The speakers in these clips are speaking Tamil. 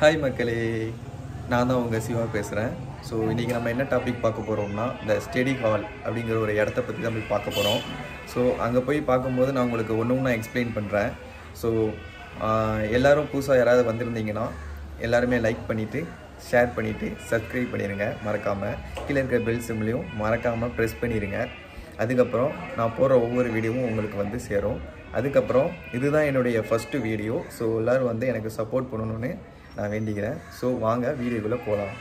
ஹாய் மக்களே நான் தான் உங்கள் சிவா பேசுகிறேன் ஸோ இன்றைக்கி நம்ம என்ன டாபிக் பார்க்க போகிறோம்னா இந்த ஸ்டடி ஹால் அப்படிங்கிற ஒரு இடத்த பற்றி தான் போய் பார்க்க போகிறோம் ஸோ அங்கே போய் பார்க்கும்போது நான் உங்களுக்கு ஒன்று ஒன்றா எக்ஸ்பிளைன் பண்ணுறேன் ஸோ எல்லோரும் புதுசாக யாராவது வந்திருந்தீங்கன்னா எல்லாருமே லைக் பண்ணிவிட்டு ஷேர் பண்ணிவிட்டு சப்ஸ்கிரைப் பண்ணிடுங்க மறக்காமல் கீழே இருக்கிற பெல் சிம்லையும் மறக்காமல் ப்ரெஸ் பண்ணிடுங்க அதுக்கப்புறம் நான் போகிற ஒவ்வொரு வீடியோவும் உங்களுக்கு வந்து சேரும் அதுக்கப்புறம் இதுதான் என்னுடைய ஃபஸ்ட்டு வீடியோ ஸோ எல்லோரும் வந்து எனக்கு சப்போர்ட் பண்ணணும்னு நான் வேண்டிக்கிறேன் ஸோ வாங்க வீடியோக்குள்ளே போகலாம்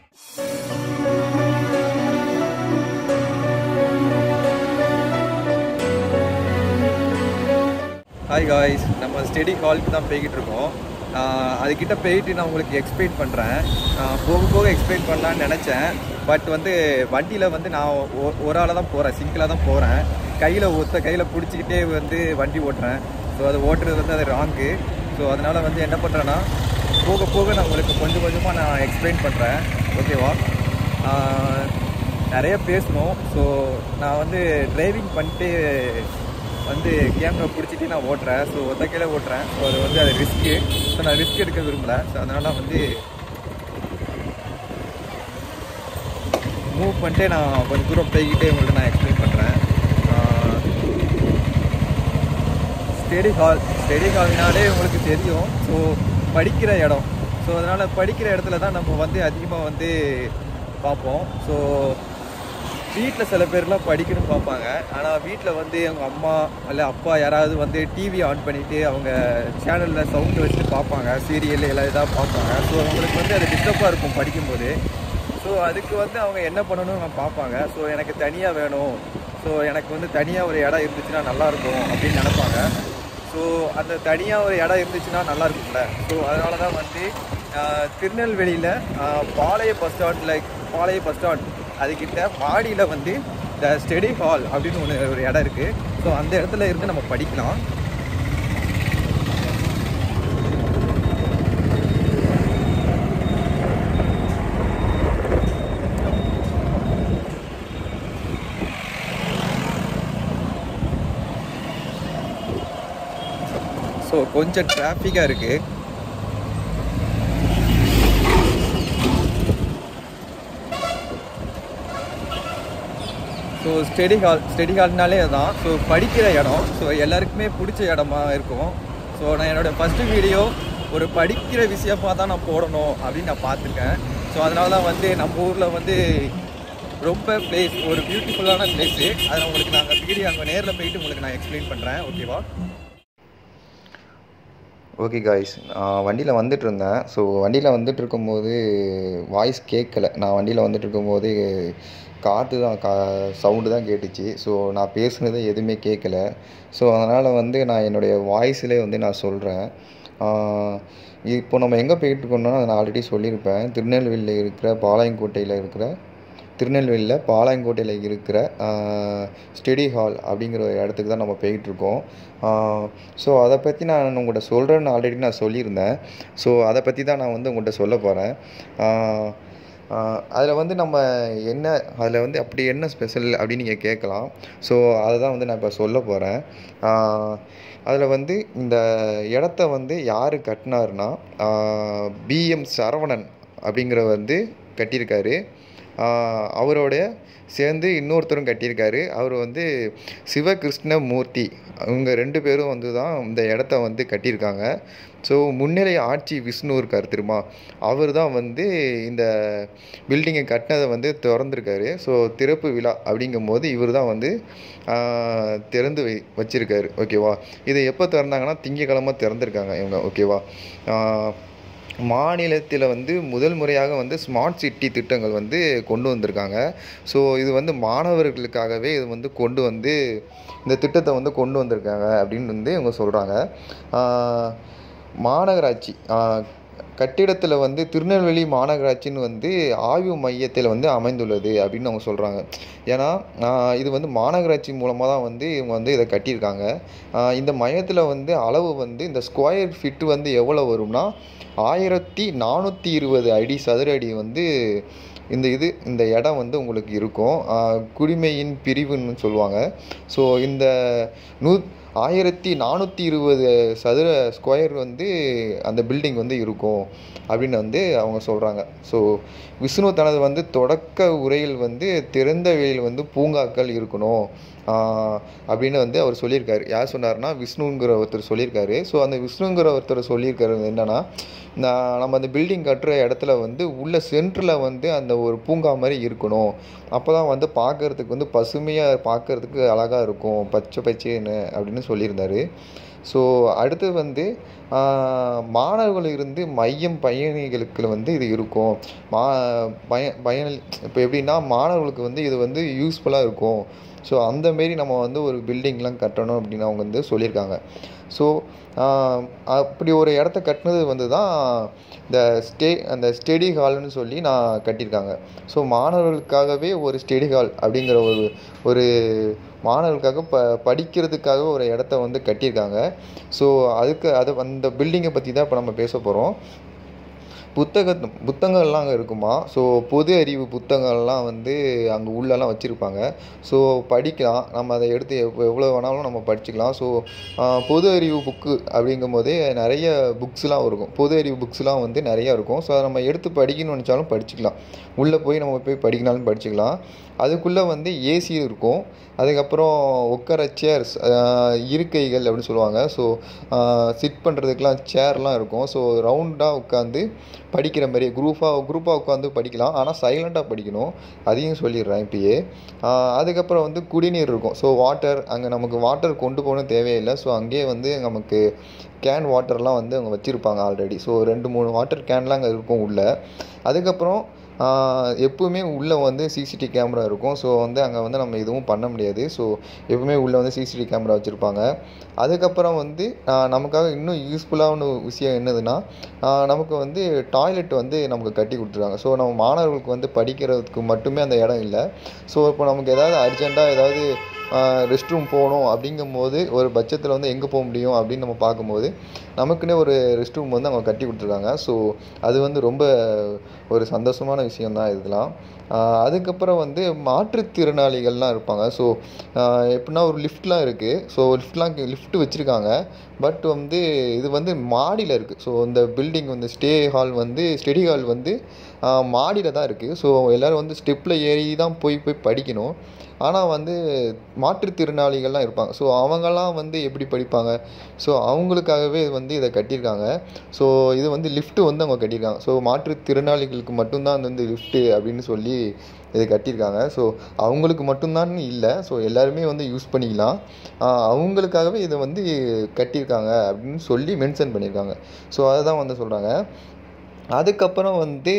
ஹாய் காய்ஸ் நம்ம ஸ்டடி ஹாலுக்கு தான் போய்கிட்டு இருக்கோம் ஆஹ் அதுக்கிட்ட போயிட்டு நான் உங்களுக்கு எக்ஸ்பிளைன் பண்ணுறேன் போக போக எக்ஸ்பிளைன் பண்ணலான்னு நினச்சேன் பட் வந்து வண்டியில் வந்து நான் ஒ- ஒரு ஆளாக தான் போகிறேன் சிங்கிளாக தான் போகிறேன் கையில் ஒத்த கையில் பிடிச்சிக்கிட்டே வந்து வண்டி ஓட்டுறேன் ஸோ அது ஓட்டுறது வந்து அது ராங்கு ஸோ அதனால் வந்து என்ன பண்ணுறேன்னா போக போக நான் உங்களுக்கு கொஞ்சம் கொஞ்சமாக நான் எக்ஸ்பிளைன் பண்ணுறேன் ஓகேவா ஆஹ் நிறைய பேசணும் ஸோ நான் வந்து டிரைவிங் பண்ணிட்டு வந்து கேமரா பிடிச்சிட்டு நான் ஓட்டுறேன் ஸோ ஒத்த கையில ஓட்டுறேன் ஸோ அது வந்து அது ரிஸ்க்கு ஸோ நான் ரிஸ்க் எடுக்க விரும்பல ஸோ அதனால வந்து மூவ் பண்ணிட்டு நான் கொஞ்சம் தூரம் போய்கிட்டே உங்களுக்கு நான் எக்ஸ்பிளைன் பண்ணுறேன் ஸ்டடி ஹால் ஸ்டடி ஹால்னாலே உங்களுக்கு தெரியும் ஸோ படிக்கிற இடம் ஸோ அதனால் படிக்கிற இடத்துல தான் நம்ம வந்து அதிகமாக வந்து பார்ப்போம் ஸோ வீட்டில் சில பேர்லாம் படிக்கணும்னு பார்ப்பாங்க ஆனால் வீட்டில் வந்து அவங்க அம்மா இல்லை அப்பா யாராவது வந்து டிவி ஆன் பண்ணிவிட்டு அவங்க சேனலில் சவுண்டு வச்சுட்டு பார்ப்பாங்க சீரியல் எல்லாம் இதாக பார்ப்பாங்க ஸோ அவங்களுக்கு வந்து அது டிஸ்டர்பாக இருக்கும் படிக்கும்போது ஸோ அதுக்கு வந்து அவங்க என்ன பண்ணணும்னு நான் பார்ப்பாங்க ஸோ எனக்கு தனியாக வேணும் ஸோ எனக்கு வந்து தனியாக ஒரு இடம் இருந்துச்சுன்னா நல்லாயிருக்கும் அப்படின்னு நினைப்பாங்க ஸோ அந்த தனியாக ஒரு இடம் இருந்துச்சுன்னா நல்லா இருக்கும்ல ஸோ அதனால தான் வந்து ஆஹ், திருநெல்வேலியில் ஆஹ், பாளைய பஸ் ஸ்டாண்டில் பாளைய பஸ் ஸ்டாண்ட் அதுக்கிட்ட மாடியில் வந்து இந்த ஸ்டடி ஹால் அப்படின்னு ஒன்று ஒரு இடம் இருக்குது ஸோ அந்த இடத்துல இருந்து நம்ம படிக்கலாம் ஸோ கொஞ்சம் டிராஃபிக்காக இருக்குது ஸோ ஸ்டடி ஹால் ஸ்டடி ஹால்னாலே அதுதான் ஸோ படிக்கிற இடம் ஸோ எல்லாருக்குமே பிடிச்ச இடமா இருக்கும் ஸோ நான் என்னோடய ஃபஸ்ட்டு வீடியோ ஒரு படிக்கிற விஷயமாக தான் நான் போடணும் அப்படின்னு நான் பார்த்துருக்கேன் ஸோ அதனால தான் வந்து நம்ம ஊரில் வந்து ரொம்ப பிளேஸ் ஒரு பியூட்டிஃபுல்லான பிளேஸு அதை உங்களுக்கு நாங்கள் வீடியோ அங்கே நேரில் போயிட்டு உங்களுக்கு நான் எக்ஸ்பிளைன் பண்ணுறேன் ஓகேவா ஓகே காய்ஸ் நான் வண்டியில் வந்துட்டு இருந்தேன் ஸோ வண்டியில் வந்துட்டு இருக்கும்போது வாய்ஸ் கேட்கல நான் வண்டியில் வந்துட்டு இருக்கும்போது காற்று தான் கா சவுண்டு தான் கேட்டுச்சு ஸோ நான் பேசுனது எதுவுமே கேட்கல ஸோ அதனால் வந்து நான் என்னுடைய வாய்ஸிலே வந்து நான் சொல்கிறேன் இப்போ நம்ம எங்கே போயிட்டு இருக்கோம்னா நான் ஆல்ரெடி சொல்லியிருப்பேன் திருநெல்வேலியில் இருக்கிற பாளையங்கோட்டையில் இருக்கிற திருநெல்வேலியில் பாளையங்கோட்டையில் இருக்கிற ஸ்டடி ஹால் அப்படிங்கிற ஒரு இடத்துக்கு தான் நம்ம போயிட்டுருக்கோம் ஸோ அதை பற்றி நான் உங்கள்கிட்ட சொல்கிறேன்னு ஆல்ரெடி நான் சொல்லியிருந்தேன் ஸோ அதை பற்றி தான் நான் வந்து உங்கள்கிட்ட சொல்ல போகிறேன் அதில் வந்து நம்ம என்ன அதில் வந்து அப்படி என்ன ஸ்பெஷல் அப்படின்னு நீங்கள் கேட்கலாம் ஸோ அதை தான் வந்து நான் இப்போ சொல்ல போகிறேன் அதில் வந்து இந்த இடத்த வந்து யார் கட்டினாருன்னா பிஎம் சரவணன் அப்படிங்கிற வந்து கட்டியிருக்காரு ஆஹ் அவரோடைய சேர்ந்து இன்னொருத்தரும் கட்டியிருக்காரு அவர் வந்து சிவகிருஷ்ணமூர்த்தி அவங்க ரெண்டு பேரும் வந்து தான் இந்த இடத்த வந்து கட்டியிருக்காங்க ஸோ முன்னிலை ஆட்சி விஷ்ணு இருக்கார் தெரியுமா அவர் தான் வந்து இந்த பில்டிங்கை கட்டினதை வந்து திறந்துருக்காரு ஸோ திறப்பு விழா அப்படிங்கும்போது இவர் தான் வந்து ஆஹ், திறந்து வை வச்சிருக்காரு ஓகேவா இதை எப்போ திறந்தாங்கன்னா திங்கக்கிழமை திறந்துருக்காங்க இவங்க ஓகேவா ஆஹ், மாநிலத்தில் வந்து முதல் முறையாக வந்து ஸ்மார்ட் சிட்டி திட்டங்கள் வந்து கொண்டு வந்திருக்காங்க ஸோ இது வந்து மாணவர்களுக்காகவே இது வந்து கொண்டு வந்து இந்த திட்டத்தை வந்து கொண்டு வந்திருக்காங்க அப்படின்னு வந்து இவங்க சொல்கிறாங்க மாநகராட்சி ஆஹ், கட்டிடத்தில் வந்து திருநெல்வேலி மாநகராட்சின்னு வந்து ஆய்வு மையத்தில் வந்து அமைந்துள்ளது அப்படின்னு அவங்க சொல்கிறாங்க ஏன்னா ஆஹ், இது வந்து மாநகராட்சி மூலமாக தான் வந்து இவங்க வந்து இதை கட்டியிருக்காங்க ஆஹ், இந்த மையத்தில் வந்து அளவு வந்து இந்த ஸ்கொயர் ஃபிட் வந்து எவ்வளோ வரும்னா ஆயிரத்தி நானூற்றி இருபது அடி சதுர அடி வந்து இந்த இது இந்த இடம் வந்து உங்களுக்கு இருக்கும் ஆஹ் குடிமையின் பிரிவுன்னு சொல்லுவாங்க ஸோ இந்த நூ ஆயிரத்தி நானூற்றி இருபது சதுர ஸ்கொயர் வந்து அந்த பில்டிங் வந்து இருக்கும் அப்படின்னு வந்து அவங்க சொல்கிறாங்க ஸோ விஷ்ணு தனது வந்து தொடக்க உரையில் வந்து திறந்த வெளியில் வந்து பூங்காக்கள் இருக்கணும் ஆஹ் அப்படின்னு வந்து அவர் சொல்லியிருக்காரு யார் சொன்னார்னா விஷ்ணுங்கிற ஒருத்தர் சொல்லியிருக்காரு ஸோ அந்த விஷ்ணுங்கிற ஒருத்தர் சொல்லியிருக்காரு என்னன்னா நான் நம்ம அந்த பில்டிங் கட்டுற இடத்துல வந்து உள்ள சென்டரில் வந்து அந்த ஒரு பூங்கா மாதிரி இருக்கணும் அப்போ தான் வந்து பார்க்கறதுக்கு வந்து பசுமையாக பார்க்கறதுக்கு அழகாக இருக்கும் பச்சை பச்சைன்னு அப்படின்னு சொல்லியிருந்தாரு ஸோ அடுத்து வந்து ஆஹ், மாணவர்கள் இருந்து மையம் பயணிகளுக்கு வந்து இது இருக்கும் மா பய பயணி இப்போ எப்படின்னா மாணவர்களுக்கு வந்து இது வந்து யூஸ்ஃபுல்லாக இருக்கும் ஸோ அந்த மாரி நம்ம வந்து ஒரு பில்டிங்லாம் கட்டணும் அப்படின்னு அவங்க வந்து சொல்லியிருக்காங்க ஸோ அப்படி ஒரு இடத்த கட்டினது வந்து தான் இந்த ஸ்டே அந்த ஸ்டடி ஹால்னு சொல்லி நான் கட்டியிருக்காங்க ஸோ மாணவர்களுக்காகவே ஒரு ஸ்டடி ஹால் அப்படிங்கிற ஒரு ஒரு மாணவர்களுக்காக ப படிக்கிறதுக்காக ஒரு இடத்த வந்து கட்டியிருக்காங்க ஸோ அதுக்கு அது அந்த பில்டிங்கை பற்றி தான் இப்போ நம்ம பேச போகிறோம் புத்தக புத்தகங்கள்லாம் அங்கே இருக்குமா ஸோ பொது அறிவு புத்தகங்கள்லாம் வந்து அங்கே உள்ளெல்லாம் வச்சுருப்பாங்க ஸோ படிக்கலாம் நம்ம அதை எடுத்து எவ் எவ்வளோ வேணாலும் நம்ம படிச்சுக்கலாம் ஸோ பொது அறிவு புக்கு அப்படிங்கும் போதே நிறைய புக்ஸ்லாம் இருக்கும் பொது அறிவு புக்ஸ்லாம் வந்து நிறையா இருக்கும் ஸோ அதை நம்ம எடுத்து படிக்கணும்னு நினச்சாலும் படிச்சுக்கலாம் உள்ளே போய் நம்ம போய் படிக்கனாலும் படிச்சுக்கலாம் அதுக்குள்ளே வந்து ஏசி இருக்கும் அதுக்கப்புறம் உட்கார சேர்ஸ் இருக்கைகள் அப்படின்னு சொல்லுவாங்க ஸோ சிட் பண்ணுறதுக்கெலாம் சேர்லாம் இருக்கும் ஸோ ரவுண்டாக உட்காந்து படிக்கிற மாதிரி குரூப்பாக குரூப்பாக உட்காந்து படிக்கலாம் ஆனால் சைலண்ட்டாக படிக்கணும் அதையும் சொல்லிடுறேன் இப்பயே ஆஹ் அதுக்கப்புறம் வந்து குடிநீர் இருக்கும் ஸோ வாட்டர் அங்கே நமக்கு வாட்டர் கொண்டு போகணும் தேவையில்லை ஸோ அங்கேயே வந்து நமக்கு கேன் வாட்டர்லாம் வந்து அவங்க வச்சுருப்பாங்க ஆல்ரெடி ஸோ ரெண்டு மூணு வாட்டர் கேன்லாம் அங்கே இருக்கும் உள்ளே அதுக்கப்புறம் ஆஹ் எப்பவுமே உள்ளே வந்து சிசிடிவி கேமரா இருக்கும் ஸோ வந்து அங்கே வந்து நம்ம எதுவும் பண்ண முடியாது ஸோ எப்பவுமே உள்ளே வந்து சிசிடிவி கேமரா வச்சுருப்பாங்க அதுக்கப்புறம் வந்து ஆஹ் நமக்காக இன்னும் யூஸ்ஃபுல்லான விஷயம் என்னதுன்னா ஆஹ் நமக்கு வந்து டாய்லெட் வந்து நமக்கு கட்டி கொடுத்துருக்காங்க ஸோ நம்ம மாணவர்களுக்கு வந்து படிக்கிறதுக்கு மட்டுமே அந்த இடம் இல்லை ஸோ இப்போ நமக்கு ஏதாவது அர்ஜெண்ட்டாக ஏதாவது ரெஸ்ட் ரூம் போகணும் அப்படிங்கும்போது ஒரு பட்சத்தில் வந்து எங்கே போக முடியும் அப்படின்னு நம்ம பார்க்கும்போது நமக்குன்னே ஒரு ரெஸ்ட் ரூம் வந்து அவங்க கட்டி கொடுத்துருக்காங்க ஸோ அது வந்து ரொம்ப ஒரு சந்தோஷமான விஷயந்தான் இதெல்லாம் ஆஹ் அதுக்கப்புறம் வந்து மாற்றுத்திறனாளிகள்லாம் இருப்பாங்க ஸோ எப்படின்னா ஒரு லிஃப்ட்லாம் இருக்குது ஸோ லிஃப்ட்லாம் லிஃப்ட் வச்சுருக்காங்க பட் வந்து இது வந்து மாடியில் இருக்குது ஸோ இந்த பில்டிங் வந்து ஸ்டே ஹால் வந்து ஸ்டடி ஹால் வந்து மாடியில் தான் இருக்குது ஸோ எல்லோரும் வந்து ஸ்டெப்பில் ஏறி தான் போய் போய் படிக்கணும் ஆனால் வந்து மாற்றுத்திறனாளிகள்லாம் இருப்பாங்க ஸோ அவங்கெல்லாம் வந்து எப்படி படிப்பாங்க ஸோ அவங்களுக்காகவே இது வந்து இதை கட்டியிருக்காங்க ஸோ இது வந்து லிஃப்ட்டு வந்து அவங்க கட்டியிருக்காங்க ஸோ மாற்றுத்திறனாளிகளுக்கு மட்டும்தான் வந்து லிஃப்ட்டு அப்படின்னு சொல்லி இது கட்டியிருக்காங்க ஸோ அவங்களுக்கு மட்டும்தான் இல்லை ஸோ எல்லாருமே வந்து யூஸ் பண்ணிக்கலாம் ஆஹ் அவங்களுக்காகவே இதை வந்து கட்டியிருக்காங்க அப்படின்னு சொல்லி மென்ஷன் பண்ணியிருக்காங்க ஸோ அதை தான் வந்து சொல்கிறாங்க அதுக்கப்புறம் வந்து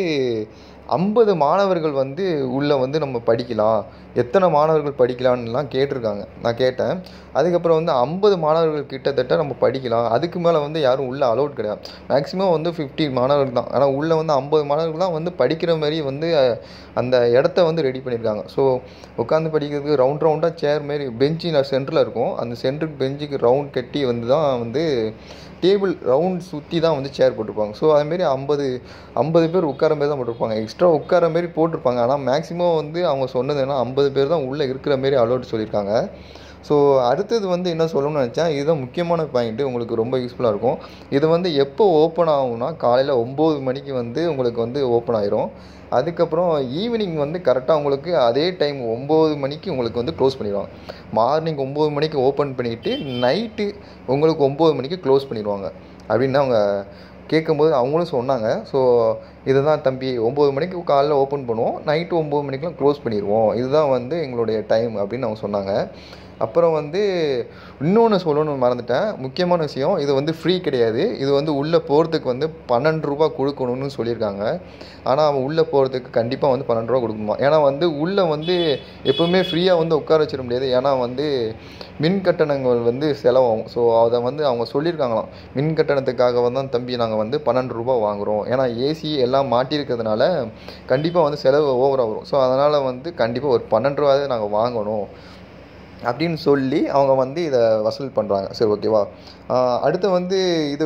ஐம்பது மாணவர்கள் வந்து உள்ளே வந்து நம்ம படிக்கலாம் எத்தனை மாணவர்கள் படிக்கலான்னுலாம் கேட்டிருக்காங்க நான் கேட்டேன் அதுக்கப்புறம் வந்து ஐம்பது மாணவர்கள் கிட்டத்தட்ட நம்ம படிக்கலாம் அதுக்கு மேலே வந்து யாரும் உள்ளே அலௌட் கிடையாது மேக்ஸிமம் வந்து ஃபிஃப்டி மாணவர்கள் தான் ஆனால் உள்ளே வந்து ஐம்பது மாணவர்கள் தான் வந்து படிக்கிற மாதிரி வந்து அஹ், அந்த இடத்த வந்து ரெடி பண்ணியிருக்காங்க ஸோ உட்காந்து படிக்கிறதுக்கு ரவுண்ட் ரவுண்டாக சேர் மாரி பெஞ்சு சென்டரில் இருக்கும் அந்த சென்டருக்கு பெஞ்சுக்கு ரவுண்ட் கட்டி வந்து தான் வந்து டேபிள் ரவுண்ட் சுற்றி தான் வந்து சேர் போட்டிருப்பாங்க ஸோ அதுமாரி ஐம்பது ஐம்பது பேர் உட்கார மாரி தான் போட்டிருப்பாங்க எக்ஸ்ட்ரா உட்கார மாரி போட்டிருப்பாங்க ஆனால் மேக்ஸிமம் வந்து அவங்க சொன்னது என்ன ஐம்பது பேர் தான் உள்ளே இருக்கிற மாரி அலோட் சொல்லியிருக்காங்க ஸோ அடுத்தது வந்து என்ன சொல்லணும்னு நினச்சேன் இதுதான் முக்கியமான பாயிண்ட்டு உங்களுக்கு ரொம்ப யூஸ்ஃபுல்லாக இருக்கும் இது வந்து எப்போ ஓப்பன் ஆகும்னா காலையில் ஒம்பது மணிக்கு வந்து உங்களுக்கு வந்து ஓப்பன் ஆயிரும் அதுக்கப்புறம் ஈவினிங் வந்து கரெக்டாக உங்களுக்கு அதே டைம் ஒம்பது மணிக்கு உங்களுக்கு வந்து க்ளோஸ் பண்ணிடுவாங்க மார்னிங் ஒம்பது மணிக்கு ஓப்பன் பண்ணிவிட்டு நைட்டு உங்களுக்கு ஒம்பது மணிக்கு க்ளோஸ் பண்ணிடுவாங்க அப்படின்னு அவங்க கேட்கும்போது அவங்களும் சொன்னாங்க ஸோ இதுதான் தம்பி ஒம்பது மணிக்கு காலைல ஓப்பன் பண்ணுவோம் நைட்டு ஒம்பது மணிக்கெலாம் க்ளோஸ் பண்ணிடுவோம் இதுதான் வந்து எங்களுடைய டைம் அப்படின்னு அவங்க சொன்னாங்க அப்புறம் வந்து இன்னொன்று சொல்லணும்னு மறந்துட்டேன் முக்கியமான விஷயம் இது வந்து ஃப்ரீ கிடையாது இது வந்து உள்ளே போகிறதுக்கு வந்து பன்னெண்டு ரூபா கொடுக்கணும்னு சொல்லியிருக்காங்க ஆனால் அவன் உள்ளே போகிறதுக்கு கண்டிப்பாக வந்து பன்னெண்டு ரூபா கொடுக்கணுமா ஏன்னா வந்து உள்ளே வந்து எப்பவுமே ஃப்ரீயாக வந்து உட்கார வச்சிட முடியாது ஏன்னா வந்து மின் கட்டணங்கள் வந்து செலவாகும் ஸோ அதை வந்து அவங்க சொல்லியிருக்காங்களாம் மின் கட்டணத்துக்காக வந்து தான் தம்பி நாங்கள் வந்து பன்னெண்டு ரூபா வாங்குகிறோம் ஏன்னா ஏசி எல்லாம் மாட்டியிருக்கிறதுனால கண்டிப்பாக வந்து செலவு ஓவராக வரும் ஸோ அதனால் வந்து கண்டிப்பாக ஒரு பன்னெண்டு ரூபாயை நாங்கள் வாங்கணும் அப்படின்னு சொல்லி அவங்க வந்து இதை வசூல் பண்ணுறாங்க சரி ஓகேவா ஆஹ் அடுத்து வந்து இது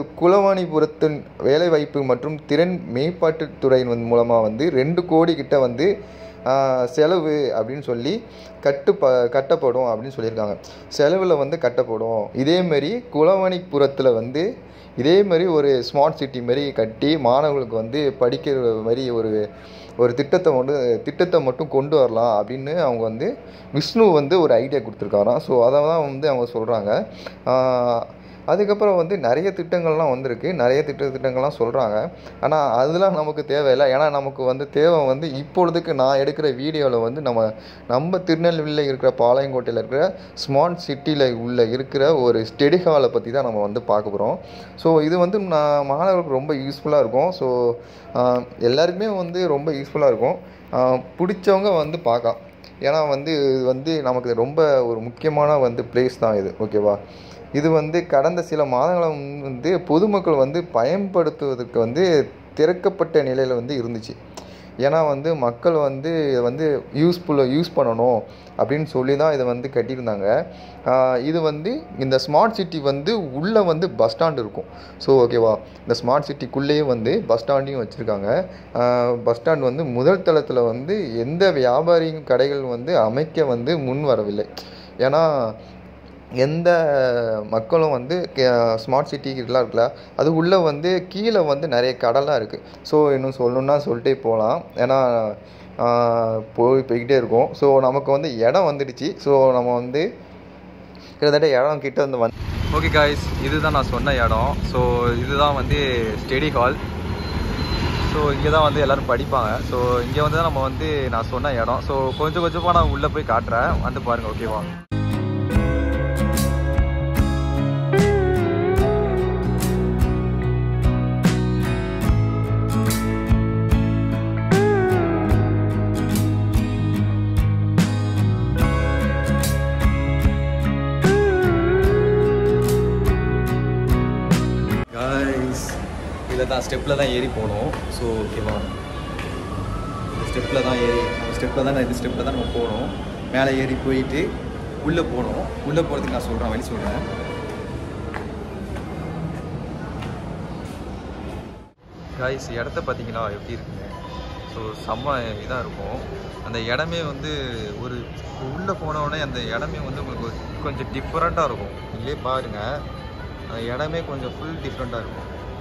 குலவாணிபுரத்தின் வேலைவாய்ப்பு மற்றும் திறன் மேம்பாட்டுத் துறையின் வந்து மூலமாக வந்து ரெண்டு கோடி கிட்ட வந்து ஆஹ், செலவு அப்படின்னு சொல்லி கட்டு ப கட்டப்படும் அப்படின்னு சொல்லியிருக்காங்க செலவில் வந்து கட்டப்படும் இதேமாரி குளவணிப்புறத்தில் வந்து இதே மாதிரி ஒரு ஸ்மார்ட் சிட்டி மாதிரி கட்டி மாணவர்களுக்கு வந்து படிக்கிற மாதிரி ஒரு ஒரு திட்டத்தை வந்து திட்டத்தை மட்டும் கொண்டு வரலாம் அப்படின்னு அவங்க வந்து விஷ்ணு வந்து ஒரு ஐடியா கொடுத்துருக்காராம் ஸோ அதை தான் வந்து அவங்க சொல்கிறாங்க அதுக்கப்புறம் வந்து நிறைய திட்டங்கள்லாம் வந்திருக்கு நிறைய திட்ட திட்டங்கள்லாம் சொல்கிறாங்க ஆனால் அதெல்லாம் நமக்கு தேவையில்லை ஏன்னா நமக்கு வந்து தேவை வந்து இப்பொழுதுக்கு நான் எடுக்கிற வீடியோவில் வந்து நம்ம நம்ம திருநெல்வேலியில் இருக்கிற பாளையங்கோட்டையில் இருக்கிற ஸ்மார்ட் சிட்டியில் உள்ள இருக்கிற ஒரு ஸ்டெடி ஹாலை பற்றி தான் நம்ம வந்து பார்க்க போகிறோம் ஸோ இது வந்து நான் மாணவர்களுக்கு ரொம்ப யூஸ்ஃபுல்லாக இருக்கும் ஸோ எல்லாருக்குமே வந்து ரொம்ப யூஸ்ஃபுல்லாக இருக்கும் ஆஹ் பிடிச்சவங்க வந்து பார்க்கலாம் ஏன்னா வந்து இது வந்து நமக்கு ரொம்ப ஒரு முக்கியமான வந்து பிளேஸ் தான் இது ஓகேவா இது வந்து கடந்த சில மாதங்கள வந்து பொதுமக்கள் வந்து பயன்படுத்துவதற்கு வந்து திறக்கப்பட்ட நிலையில் வந்து இருந்துச்சு ஏன்னா வந்து மக்கள் வந்து இதை வந்து யூஸ்ஃபுல்லாக யூஸ் பண்ணணும் அப்படின்னு சொல்லி தான் இதை வந்து கட்டியிருந்தாங்க ஆஹ் இது வந்து இந்த ஸ்மார்ட் சிட்டி வந்து உள்ளே வந்து பஸ் ஸ்டாண்ட் இருக்கும் ஸோ ஓகேவா இந்த ஸ்மார்ட் சிட்டிக்குள்ளேயே வந்து பஸ் ஸ்டாண்டையும் வச்சுருக்காங்க பஸ் ஸ்டாண்ட் வந்து முதல் தளத்தில் வந்து எந்த வியாபாரி கடைகள் வந்து அமைக்க வந்து முன் வரவில்லை ஏன்னா எந்த மக்களும் வந்து ஸ்மார்ட் சிட்டிலாம் இருக்குல்ல அது உள்ளே வந்து கீழே வந்து நிறைய கடலாம் இருக்குது ஸோ இன்னும் சொல்லணுன்னா சொல்லிட்டே போகலாம் ஏன்னா ஆஹ் போய் போய்கிட்டே இருக்கும் ஸோ நமக்கு வந்து இடம் வந்துடுச்சு ஸோ நம்ம வந்து கிட்டத்தட்ட இடம் கிட்ட வந்து வந்து ஓகே காய்ஸ் இதுதான் நான் சொன்ன இடம் ஸோ இதுதான் வந்து ஸ்டடி ஹால் ஸோ இங்கே தான் வந்து எல்லோரும் படிப்பாங்க ஸோ இங்கே வந்து தான் நம்ம வந்து நான் சொன்ன இடம் ஸோ கொஞ்சம் கொஞ்சமாக நான் உள்ளே போய் காட்டுறேன் வந்து பாருங்கள் ஓகேவா காய்ஸ் இதில் தான் ஸ்டெப்பில் தான் ஏறி போகணும் ஸோ ஓகேவா இந்த ஸ்டெப்பில் தான் ஏறி நம்ம ஸ்டெப்பில் தான் இந்த ஸ்டெப்பில் தான் நம்ம போகணும் மேலே ஏறி போயிட்டு உள்ளே போகணும் உள்ளே போகிறதுக்கு நான் சொல்கிறேன் வழி சொல்கிறேன் காய்ஸ் இடத்த பார்த்தீங்களா எப்படி இருக்குங்க ஸோ செம்ம இதாக இருக்கும் அந்த இடமே வந்து ஒரு உள்ளே போனவுடனே அந்த இடமே வந்து உங்களுக்கு ஒரு கொஞ்சம் டிஃப்ரெண்ட்டாக இருக்கும் நீங்களே பாருங்கள் அந்த இடமே கொஞ்சம் ஃபுல் டிஃப்ரெண்ட்டாக இருக்கும்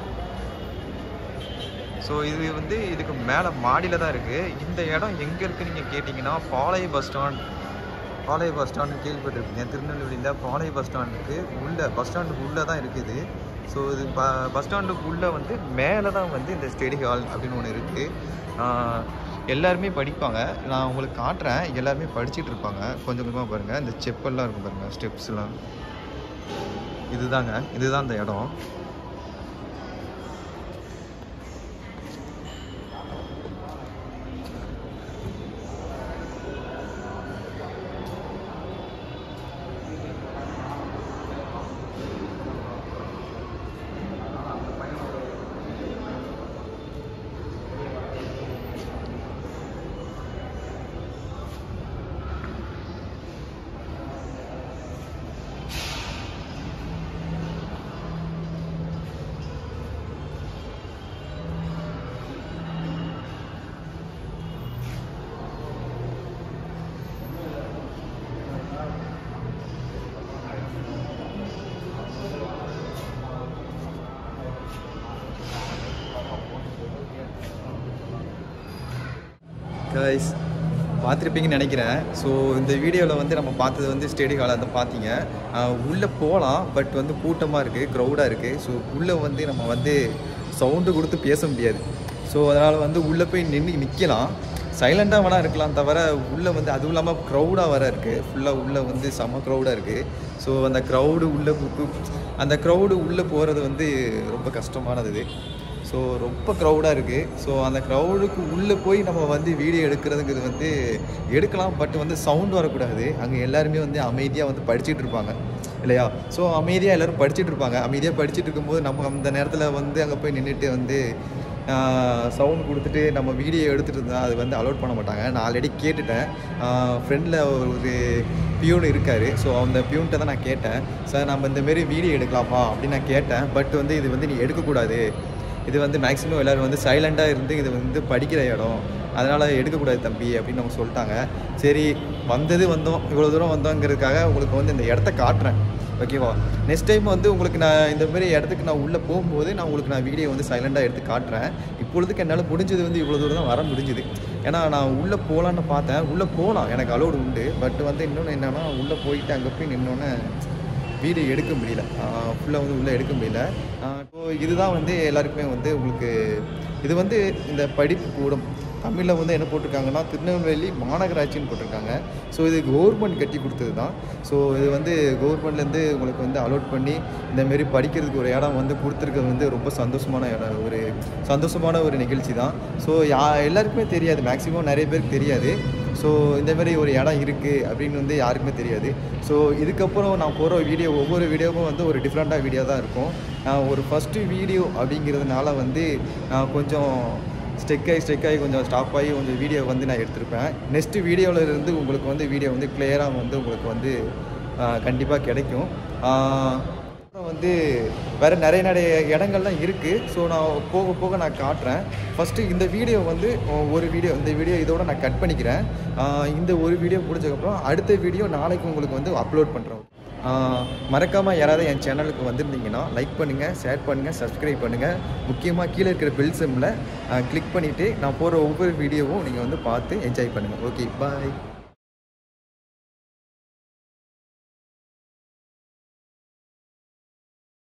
ஸோ இது வந்து இதுக்கு மேலே மாடியில் தான் இருக்குது இந்த இடம் எங்கே இருக்குன்னு நீங்கள் கேட்டிங்கன்னா Palaya bus stand Palaya bus stand கேள்விப்பட்டிருப்பீங்க திருநெல்வேலியில் பாளைய பஸ் ஸ்டாண்டுக்கு உள்ளே பஸ் ஸ்டாண்டுக்கு உள்ளே தான் இருக்குது ஸோ இது ப பஸ் ஸ்டாண்டுக்கு உள்ளே வந்து மேலே தான் வந்து இந்த ஸ்டடி ஹால் அப்படின்னு ஒன்று இருக்குது எல்லாருமே படிப்பாங்க நான் உங்களுக்கு காட்டுறேன் எல்லாருமே படிச்சுட்டு இருப்பாங்க கொஞ்சம் கொஞ்சமாக பாருங்கள் இந்த செப்பல்லாம் இருக்கும் பாருங்கள் ஸ்டெப்ஸ்லாம் இதுதாங்க இதுதான் அந்த இடம் கைஸ் பார்த்துருப்பீங்கன்னு நினைக்கிறேன் ஸோ இந்த வீடியோவில் வந்து நம்ம பார்த்தது வந்து ஸ்டேடி ஹால் அதை பார்த்தீங்க உள்ளே போகலாம் பட் வந்து கூட்டமாக இருக்குது க்ரௌடாக இருக்குது ஸோ உள்ளே வந்து நம்ம வந்து சவுண்டு கொடுத்து பேச முடியாது ஸோ அதனால் வந்து உள்ளே போய் நின்று நிற்கலாம் சைலண்ட்டாக வேணா இருக்கலாம் தவிர உள்ளே வந்து அதுவும் இல்லாமல் க்ரௌடாக வர இருக்குது ஃபுல்லாக உள்ளே வந்து செம்ம க்ரௌடாக இருக்குது ஸோ அந்த க்ரௌடு உள்ளே கு- அந்த க்ரௌடு உள்ளே போகிறது வந்து ரொம்ப கஷ்டமானது இது ஸோ ரொம்ப க்ரௌடாக இருக்குது ஸோ அந்த க்ரௌடுக்கு உள்ளே போய் நம்ம வந்து வீடியோ எடுக்கிறதுங்கிறது வந்து எடுக்கலாம் பட் வந்து சவுண்ட் வரக்கூடாது அங்கே எல்லாருமே வந்து அமைதியாக வந்து படிச்சுட்டு இருப்பாங்க இல்லையா ஸோ அமைதியாக எல்லோரும் படிச்சுட்டு இருப்பாங்க அமைதியாக படிச்சுட்டு இருக்கும்போது நம்ம அந்த நேரத்தில் வந்து அங்கே போய் நின்றுட்டு வந்து சவுண்ட் கொடுத்துட்டு நம்ம வீடியோ எடுத்துகிட்டு இருந்தால் அது வந்து அலோட் பண்ண மாட்டாங்க நான் ஆல்ரெடி கேட்டுட்டேன் ஃப்ரெண்டில் ஒரு பியூன் இருக்கார் ஸோ அந்த பியூன்கிட்ட தான் நான் கேட்டேன் சார் நம்ம இந்த மாரி வீடியோ எடுக்கலாமா அப்படின்னு நான் கேட்டேன் பட் வந்து இது வந்து நீ எடுக்கக்கூடாது இது வந்து மேக்ஸிமம் எல்லோரும் வந்து சைலண்ட்டாக இருந்து இது வந்து படிக்கிற இடம் அதனால் எடுக்கக்கூடாது தம்பி அப்படின்னு அவங்க சொல்லிட்டாங்க சரி வந்தது வந்தோம் இவ்வளோ தூரம் வந்தோங்கிறதுக்காக உங்களுக்கு வந்து இந்த இடத்த காட்டுறேன் ஓகேவா நெக்ஸ்ட் டைம் வந்து உங்களுக்கு நான் இந்த மாதிரி இடத்துக்கு நான் உள்ளே போகும்போது நான் உங்களுக்கு நான் வீடியோ வந்து சைலண்டாக எடுத்து காட்டுறேன் இப்பொழுதுக்கு என்னால் முடிஞ்சது வந்து இவ்வளோ தூரம் தான் வர முடிஞ்சுது ஏன்னா நான் உள்ளே போகலான்னு பார்த்தேன் உள்ளே போகலாம் எனக்கு அலோடு உண்டு பட் வந்து இன்னொன்று என்னென்னா உள்ளே போயிட்டு அங்கே போய் நின்னோன்னே வீடியோ எடுக்க முடியல ஃபுல்லாக வந்து உள்ளே எடுக்க முடியல இப்போ இதுதான் வந்து எல்லாருக்குமே வந்து உங்களுக்கு இது வந்து இந்த படிப்பு கூடம் தமிழில் வந்து என்ன போட்டிருக்காங்கன்னா திருநெல்வேலி மாநகராட்சின்னு போட்டிருக்காங்க ஸோ இது கவர்மெண்ட் கட்டி கொடுத்தது தான் ஸோ இது வந்து கவர்மெண்ட்லேருந்து உங்களுக்கு வந்து அலோட் பண்ணி இந்த மாரி படிக்கிறதுக்கு ஒரு இடம் வந்து கொடுத்துருக்கிறது வந்து ரொம்ப சந்தோஷமான இடம் ஒரு சந்தோஷமான ஒரு நிகழ்ச்சி தான் ஸோ யா எல்லாருக்குமே தெரியாது மேக்ஸிமம் நிறைய பேருக்கு தெரியாது ஸோ இந்த மாதிரி ஒரு இடம் இருக்குது அப்படின்னு வந்து யாருக்குமே தெரியாது ஸோ இதுக்கப்புறம் நான் போகிற வீடியோ ஒவ்வொரு வீடியோவும் வந்து ஒரு டிஃப்ரெண்ட்டாக வீடியோ தான் இருக்கும் நான் ஒரு ஃபஸ்ட்டு வீடியோ அப்படிங்கிறதுனால வந்து நான் கொஞ்சம் ஸ்டெக் ஆகி ஸ்டெக் ஆகி கொஞ்சம் ஸ்டாப் ஆகி கொஞ்சம் வீடியோ வந்து நான் எடுத்திருப்பேன் நெக்ஸ்ட்டு வீடியோவில் இருந்து உங்களுக்கு வந்து வீடியோ வந்து கிளியராக வந்து உங்களுக்கு வந்து கண்டிப்பாக கிடைக்கும் ஆஹ் அப்புறம் வந்து வேறு நிறைய நிறைய இடங்கள்லாம் இருக்குது ஸோ நான் போக போக நான் காட்டுறேன் ஃபஸ்ட்டு இந்த வீடியோ வந்து ஒ- ஒரு வீடியோ இந்த வீடியோ இதோட நான் கட் பண்ணிக்கிறேன் ஆஹ் இந்த ஒரு வீடியோ முடிச்சதுக்கப்புறம் அடுத்த வீடியோ நாளைக்கு உங்களுக்கு வந்து அப்லோட் பண்ணுறோம் மறக்காமல் யாராவது என் சேனலுக்கு வந்திருந்தீங்கன்னா லைக் பண்ணுங்கள் ஷேர் பண்ணுங்கள் சப்ஸ்கிரைப் பண்ணுங்கள் முக்கியமாக கீழே இருக்கிற பெல் சிம்மில் கிளிக் பண்ணிவிட்டு நான் போகிற ஒவ்வொரு வீடியோவும் நீங்கள் வந்து பார்த்து என்ஜாய் பண்ணுங்கள் ஓகே பாய்